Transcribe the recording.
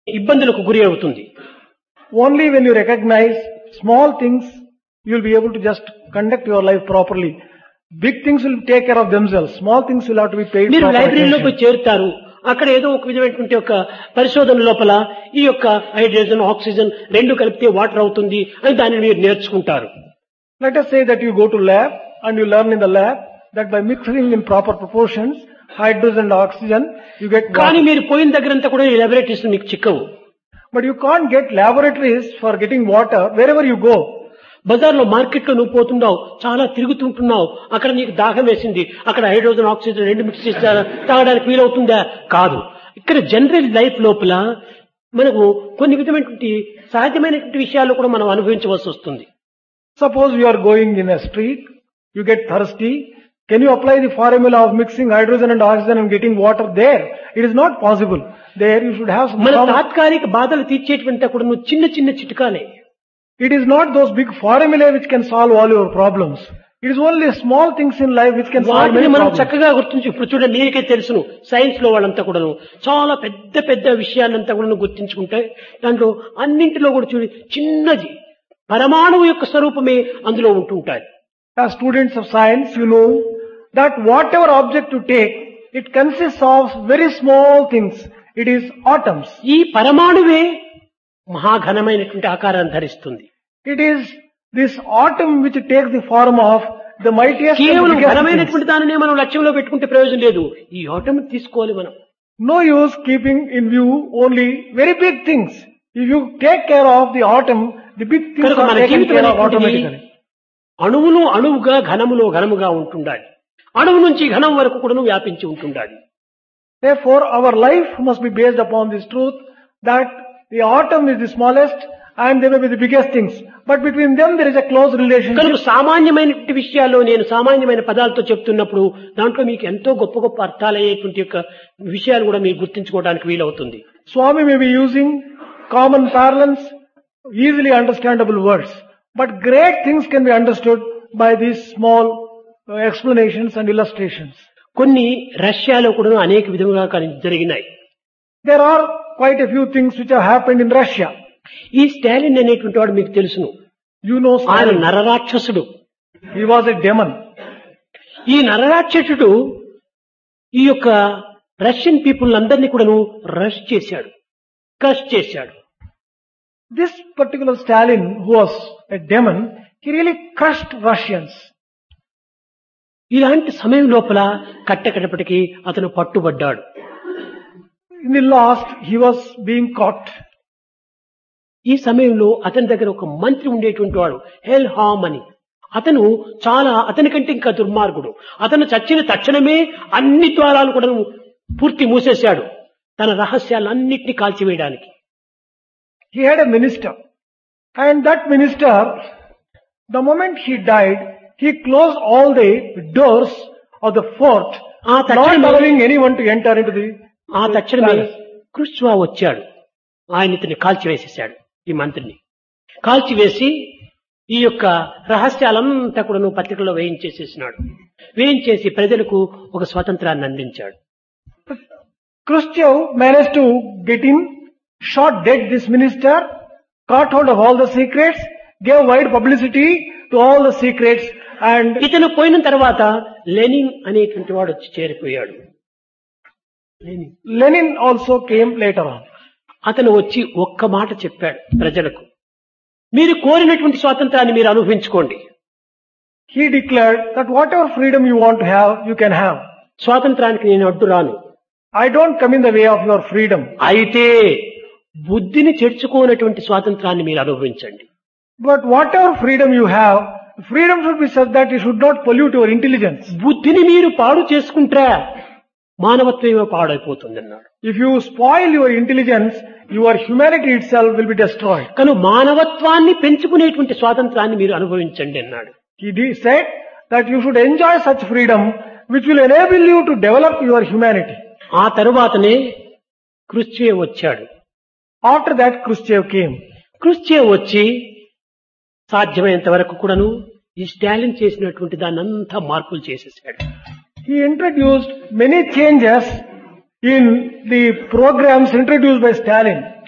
ఇబ్బందులకు గురి అవుతుంది Only when you recognize small things, you'll be able to just conduct your life properly. Big things will take care of themselves. Small things will have to be paid మీరు proper లైబ్రరీలో attention. పోయి చేరుతారు అక్కడ ఏదో ఒక విధమైనటువంటి ఒక పరిశోధన లోపల ఈ యొక్క హైడ్రోజన్ ఆక్సిజన్ రెండు కలిపితే వాటర్ అవుతుంది అని దానిని మీరు నేర్చుకుంటారు Let us say that you go to lab and you learn in the lab that by mixing in proper proportions, hydrogen and oxygen, you get కానీ water. మీరు పోయిన దగ్గరంతా కూడా ఈ లాబొరేటరీస్ మీకు చిక్కవు But you can't get laboratories for getting water wherever you go. బజార్లో మార్కెట్లో నువ్వు పోతున్నావు చాలా తిరుగుతుంటున్నావు అక్కడ నీకు దాహం వేసింది అక్కడ హైడ్రోజన్ ఆక్సిజన్ రెండు మిక్స్ చేసి తాగడానికి వీలవుతుందా కాదు ఇక్కడ జనరల్ లైఫ్ లోపల మనకు కొన్ని విధమైనటువంటి సహజమైనటువంటి విషయాలు కూడా మనం అనుభవించవలసి వస్తుంది Suppose you are going in a street, you get thirsty. Can you apply the formula of mixing hydrogen and oxygen and getting water there? It is not possible. There you should have some మన common- తాత్కాలిక బాధలు తీర్చేటువంటి కూడా నువ్వు చిన్న చిన్న చిట్కాలే It is not those big formulae which can solve all your problems. It is only small things in life which can solve వాటిని many మనం problems. చక్కగా గుర్తించి ఇప్పుడు చూడండి మీకే తెలుసును సైన్స్ లో వాళ్ళంతా కూడాను చాలా పెద్ద పెద్ద విషయాలంతా కూడా గుర్తించుకుంటే దాంట్లో అన్నింటిలో కూడా చూడి చిన్నది పరమాణువు యొక్క స్వరూపమే అందులో ఉంటుంటాయి As students of science, you know that whatever object you take, it consists of very small things. It is atoms. ఈ పరమాణువే మహాఘనమైనటువంటి ఆకారాన్ని ధరిస్తుంది It is this atom which takes the form of the mightiest and కేవలం biggest things. ఘనమైనటువంటి దానినే మనం లక్ష్యంలో పెట్టుకుంటే ప్రయోజనం లేదు ఈ ఆటం తీసుకోవాలి మనం No use keeping in view only very big things. If you take care of the atom, the big things కనుక are మన taken జీవితం care of అనేటువంటిది automatically. అణువులో అణువుగా ఘనములో ఘనముగా ఉంటుండాలి అణువు నుంచి ఘనం వరకు కూడా వ్యాపించి ఉంటుండాలి Therefore, our life must be based upon this truth that the atom is the smallest and they may be the biggest things. But between them there is a close relationship. కనుక సామాన్యమైనటువంటి విషయాల్లో నేను సామాన్యమైన పదాలతో చెప్తున్నప్పుడు దాంట్లో మీకు ఎంతో గొప్ప గొప్ప అర్థాలయ్యేటువంటి యొక్క విషయాలు కూడా మీరు గుర్తించుకోవడానికి వీలవుతుంది Swami may be using common parlance, easily understandable words. But great things can be understood by these small uh, explanations and illustrations. కొన్ని రష్యాలో కూడా అనేక విధముగా కానీ జరిగినాయి There are quite a few things which have happened in Russia. ఈ స్టాలిన్ అనేటువంటి వాడు మీకు తెలుసును You know ఆయన Stalin. నరరాక్షసుడు He was a demon. ఈ నరరాక్షసుడు ఈ యొక్క రష్యన్ పీపుల్ అందరినీ కూడాను రష్ చేశాడు క్రష్ చేశాడు This particular Stalin, who was a demon, he really crushed Russians. ఇలాంటి సమయం లోపల కట్టకడపటికి అతను పట్టుబడ్డాడు In the last, he was being caught. ఈ సమయంలో అతని దగ్గర ఒక మంత్రి ఉండేటువంటి వాడు హెల్ హామ్ అని అతను చాలా అతని కంటే ఇంకా దుర్మార్గుడు అతను చచ్చిన తక్షణమే అన్ని ద్వారాలు కూడా పూర్తి మూసేశాడు తన రహస్యాలన్నింటినీ కాల్చివేయడానికి He had a minister. And that minister, the moment he died, he closed all the doors of the fort, ఆ not తక్షణమే allowing anyone to enter into the ఆ తక్షణమే palace. కృష్వా వచ్చాడు ఆయన ఇతన్ని కాల్చివేసేశాడు ఈ మంత్రిని కాల్చివేసి ఈ యొక్క రహస్యాలంతా కూడా నువ్వు పత్రికలో వేయించేసేసినాడు వేయించేసి ప్రజలకు ఒక స్వాతంత్రాన్ని అందించాడు Khrushchev managed to get him, shot dead this minister, caught hold of all the secrets, gave wide publicity to all the secrets, and ఇతను పోయిన తర్వాత లెనిన్ అనేటువంటి వాడు వచ్చి చేరిపోయాడు Lenin Lenin also came later on. అతను వచ్చి ఒక్క మాట చెప్పాడు ప్రజలకు మీరు కోరినటువంటి స్వాతంత్రాన్ని మీరు అనుభవించుకోండి He declared that whatever freedom you want to have, you can have. స్వాతంత్రానికి నేను అడ్డు రాను I don't come in the way of your freedom. అయితే బుద్ధిని చెడుచుకోనటువంటి స్వాతంత్రాన్ని మీరు అనుభవించండి But whatever freedom you have, freedom should be such that it should not pollute your intelligence. బుద్ధిని మీరు పాడు చేసుకుంటే మానవత్వమే పాడైపోతుంది అన్నాడు If you spoil your intelligence, your humanity itself will be destroyed. కను మానవత్వాన్ని పెంచుకునేటువంటి స్వాతంత్రాన్ని మీరు అనుభవించండి అన్నాడు He de- said that you should enjoy such freedom which will enable you to develop your humanity. ఆ తరువాతనే కృష్చే వచ్చాడు After that, Khrushchev came. కృష్చే వచ్చి సాధ్యమైనంత వరకు కూడాను ఈ స్టాలిన్ చేసినటువంటి దాన్ని అంతా మార్పులు చేసేసాడు He introduced many changes in the programs introduced by Stalin.